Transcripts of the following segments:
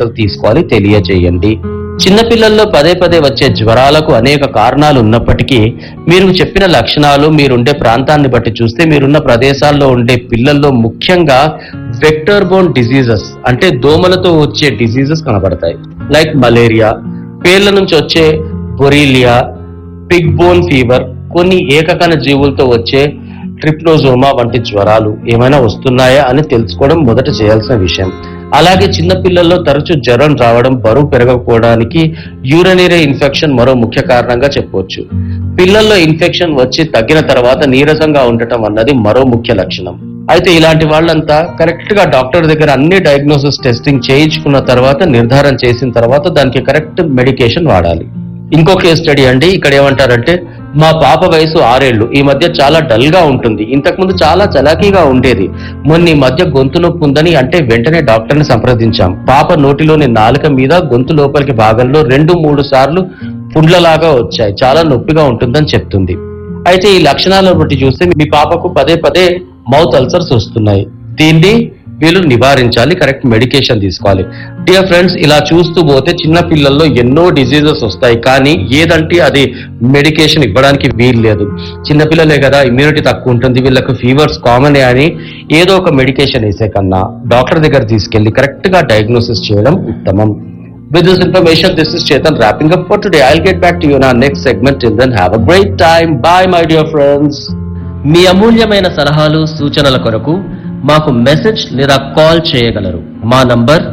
జాగ్రత్తలు తీసుకోవాలి తెలియజేయండి చిన్నపిల్లల్లో పదే పదే వచ్చే జ్వరాలకు అనేక కారణాలు ఉన్నప్పటికీ మీరు చెప్పిన లక్షణాలు మీరుండే ప్రాంతాన్ని బట్టి చూస్తే మీరున్న ప్రదేశాల్లో ఉండే పిల్లల్లో ముఖ్యంగా వెక్టర్ బోన్ డిసీజెస్ అంటే దోమలతో వచ్చే డిసీజెస్ కనబడతాయి లైక్ మలేరియా పేర్ల నుంచి వచ్చే బొరీలియా పిగ్ బోన్ ఫీవర్ కొన్ని ఏకకణ జీవులతో వచ్చే ట్రిప్నోజోమా వంటి జ్వరాలు ఏమైనా వస్తున్నాయా అని తెలుసుకోవడం మొదట చేయాల్సిన విషయం అలాగే చిన్న పిల్లల్లో తరచూ జ్వరం రావడం బరువు పెరగకపోవడానికి యూరినరీ ఇన్ఫెక్షన్ మరో ముఖ్య కారణంగా చెప్పవచ్చు పిల్లల్లో ఇన్ఫెక్షన్ వచ్చి తగ్గిన తర్వాత నీరసంగా ఉండటం అన్నది మరో ముఖ్య లక్షణం అయితే ఇలాంటి వాళ్ళంతా కరెక్ట్ గా డాక్టర్ దగ్గర అన్ని డయాగ్నోసిస్ టెస్టింగ్ చేయించుకున్న తర్వాత నిర్ధారణ చేసిన తర్వాత దానికి కరెక్ట్ మెడికేషన్ వాడాలి ఇంకో కేస్ స్టడీ అండి ఇక్కడ ఏమంటారంటే మా పాప వయసు ఆరేళ్లు ఈ మధ్య చాలా డల్ గా ఉంటుంది ఇంతకుముందు చాలా చలాకీగా ఉండేది మొన్న ఈ మధ్య గొంతు నొప్పి ఉందని అంటే వెంటనే డాక్టర్ ని సంప్రదించాం పాప నోటిలోని నాలుక మీద గొంతు లోపలికి భాగంలో రెండు మూడు సార్లు పుండ్లలాగా వచ్చాయి చాలా నొప్పిగా ఉంటుందని చెప్తుంది అయితే ఈ లక్షణాలను బట్టి చూస్తే మీ పాపకు పదే పదే మౌత్ అల్సర్స్ వస్తున్నాయి దీన్ని వీళ్ళు నివారించాలి కరెక్ట్ మెడికేషన్ తీసుకోవాలి డియర్ ఫ్రెండ్స్ ఇలా చూస్తూ పోతే చిన్న పిల్లల్లో ఎన్నో డిసీజెస్ వస్తాయి కానీ ఏదంటే అది మెడికేషన్ ఇవ్వడానికి వీలు లేదు చిన్న పిల్లలే కదా ఇమ్యూనిటీ తక్కువ ఉంటుంది వీళ్ళకు ఫీవర్స్ కామన్ అని ఏదో ఒక మెడికేషన్ వేసే కన్నా డాక్టర్ దగ్గర తీసుకెళ్లి కరెక్ట్ గా డయాగ్నోసిస్ చేయడం ఉత్తమం With this information, this is Chetan wrapping up for today. I'll get back to you in our next segment. Till then, have a great time. Bye, my dear friends. మీ అమూల్యమైన సలహాలు సూచనల కొరకు మాకు message లేదా call చేయగలరు మా number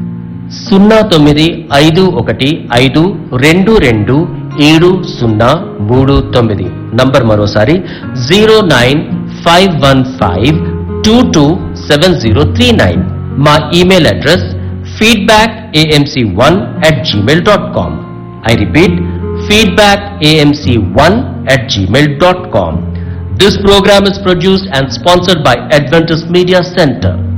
సున్నా తొమ్మిది ఐదు ఒకటి ఐదు రెండు రెండు ఏడు సున్నా మూడు తొమ్మిది నంబర్ మరోసారి zero nine five one five two two seven zero three nine మా email address feedback AMC one at Gmail dot com I repeat feedback AMC one at Gmail dot com This program is produced and sponsored by Adventist Media Center.